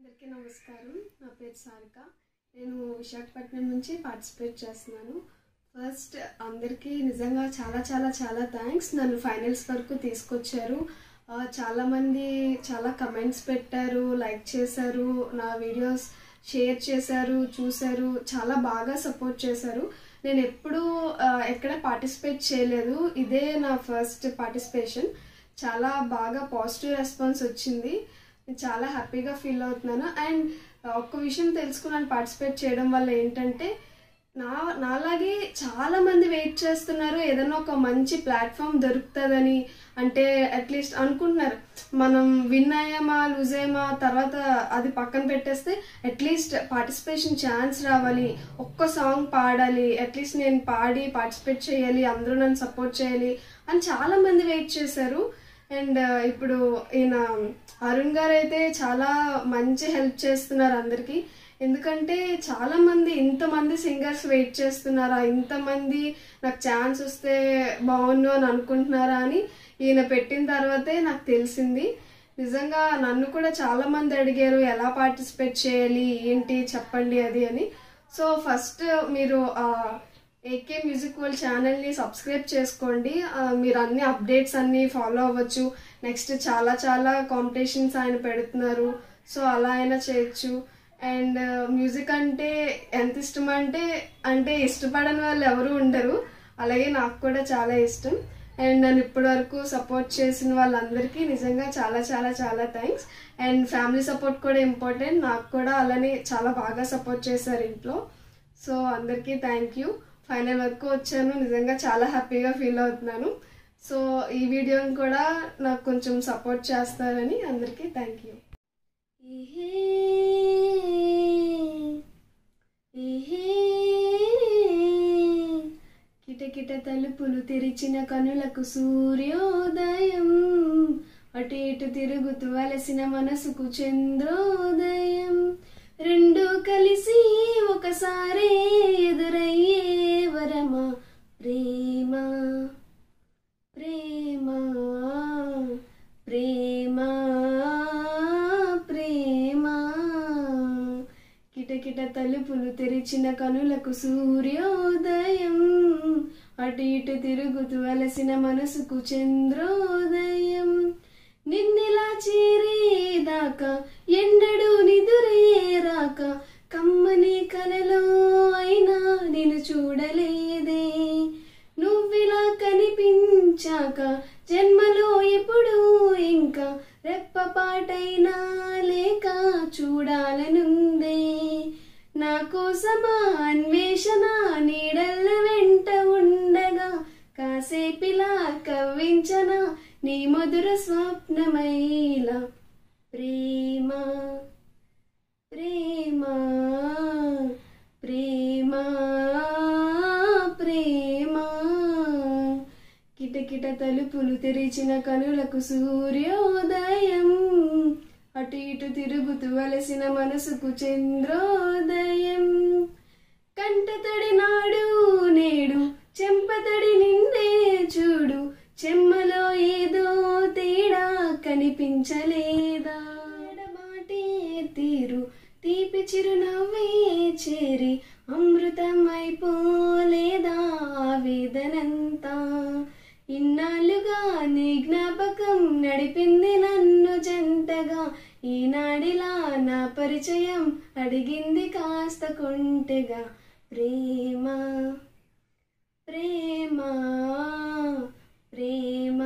అందరికీ నమస్కారం నా పేరు సారిక నేను విశాఖపట్నం నుంచి పార్టిసిపేట్ చేస్తున్నాను ఫస్ట్ అందరికీ నిజంగా చాలా చాలా చాలా థ్యాంక్స్ నన్ను ఫైనల్స్ వరకు తీసుకొచ్చారు ఆ, చాలామంది చాలా కమెంట్స్ పెట్టారు లైక్ చేశారు నా వీడియోస్ షేర్ చేశారు చూశారు చాలా బాగా సపోర్ట్ చేశారు నేను ఎప్పుడూ ఆ, ఎక్కడ పార్టిసిపేట్ చేయలేదు ఇదే నా ఫస్ట్ పార్టిసిపేషన్ చాలా బాగా పాజిటివ్ రెస్పాన్స్ వచ్చింది నేను చాలా హ్యాపీగా ఫీల్ అవుతున్నాను అండ్ ఒక్క విషయం తెలుసుకున్నాను పార్టిసిపేట్ చేయడం వల్ల ఏంటంటే నా నాలాగే చాలా మంది వెయిట్ చేస్తున్నారు ఏదైనా ఒక మంచి ప్లాట్ఫామ్ దొరుకుతుందని అంటే అట్లీస్ట్ అనుకుంటున్నారు మనం విన్ అయ్యామా లూజ్ అయ్యామా తర్వాత అది పక్కన పెట్టేస్తే అట్లీస్ట్ పార్టిసిపేషన్ ఛాన్స్ రావాలి ఒక్క సాంగ్ పాడాలి అట్లీస్ట్ నేను పాడి పార్టిసిపేట్ చేయాలి అందరూ నన్ను సపోర్ట్ చేయాలి అని చాలా మంది వెయిట్ చేశారు అండ్ ఇప్పుడు ఈయన అరుణ్ గారు అయితే చాలా మంచి హెల్ప్ చేస్తున్నారు అందరికీ ఎందుకంటే చాలా మంది ఇంతమంది సింగర్స్ వెయిట్ చేస్తున్నారా ఇంతమంది నాకు ఛాన్స్ వస్తే బాగుండు అని అనుకుంటున్నారా అని ఈయన పెట్టిన తర్వాతే నాకు తెలిసింది నిజంగా నన్ను కూడా చాలా మంది అడిగారు ఎలా పార్టిసిపేట్ చేయాలి ఏంటి చెప్పండి అది అని సో ఫస్ట్ మీరు ఆ, ఏకే మ్యూజిక్ వరల్డ్ ఛానల్ని సబ్స్క్రైబ్ చేసుకోండి ఆ, మీరు అన్ని అప్డేట్స్ అన్ని ఫాలో అవ్వచ్చు నెక్స్ట్ చాలా చాలా కాంపిటీషన్స్ ఆయన పెడుతున్నారు సో అలా అయినా చేయొచ్చు అండ్ మ్యూజిక్ అంటే ఎంత ఇష్టం అంటే అంటే ఇష్టపడని వాళ్ళు ఎవరు ఉండరు అలాగే నాకు కూడా చాలా ఇష్టం అండ్ నన్ను ఇప్పటి వరకు సపోర్ట్ చేసిన వాళ్ళందరికీ నిజంగా చాలా చాలా చాలా థ్యాంక్స్ అండ్ ఫ్యామిలీ సపోర్ట్ కూడా ఇంపార్టెంట్ నాకు కూడా అలానే చాలా బాగా సపోర్ట్ చేశారు ఇంట్లో సో అందరికీ థ్యాంక్ యూ ఫైనల్ వరకు వచ్చాను నిజంగా చాలా హ్యాపీగా ఫీల్ అవుతున్నాను సో ఈ వీడియోని కూడా నాకు కొంచెం సపోర్ట్ చేస్తారని అందరికీ థ్యాంక్ యూ కిటకిట తలుపులు తెరిచిన కనులకు సూర్యోదయం అటు ఇటు తిరుగుతూ అలసిన మనసుకు చంద్రోదయం రెండు కలిసి ఒకసారి ఎదురయ్యే వరమా ప్రేమ ప్రేమ ప్రేమ ప్రేమ కిటకిట తలుపులు తెరిచిన కనులకు సూర్యోదయం అటు ఇటు తిరుగుతూ అలసిన మనసుకు చంద్రోదయం నిన్నెలా చేరేదాకా ఎండడు నిదురేరాక కమ్మని కలలో అయినా నిన్ను చూడలేదే నువ్విలా కనిపించాక జన్మలో ఎప్పుడు ఇంకా రెప్పపాటైనా లేక చూడాలనుందే నా కోసమా అన్వేషణ నీడల్ల వెంట ఉండగా కాసేపిలా కవ్వించన నీ మధుర స్వప్నమైలా ప్రేమ ప్రేమ ప్రేమ ప్రేమ కిటకిట తలుపులు తెరిచిన కనులకు సూర్యోదయం అటు ఇటు తిరుగుతూ అలసిన మనసుకు చంద్రోదయం కంటతడి నాడు నేడు చెంపతడి నిండే చూడు చెమ్మలో ఏదో తేడా కనిపించలేదా మాటే తీరు తీపి చిరునవ్వే చేరి అమృతం అయిపోలేదా వేదనంతా ఇన్నాళ్ళుగా నీ జ్ఞాపకం నడిపింది నన్ను జంటగా ఈనాడిలా నా పరిచయం అడిగింది కాస్త కొంటెగా ప్రేమ ప్రేమ ప్రేమ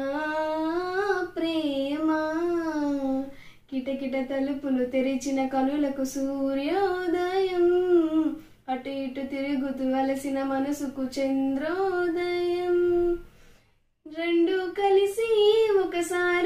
ప్రేమ కిటకిట తలుపులు తెరిచిన కనులకు సూర్యోదయం అటు ఇటు తిరుగుతూ అలసిన మనసుకు చంద్రోదయం రెండు కలిసి ఒకసారి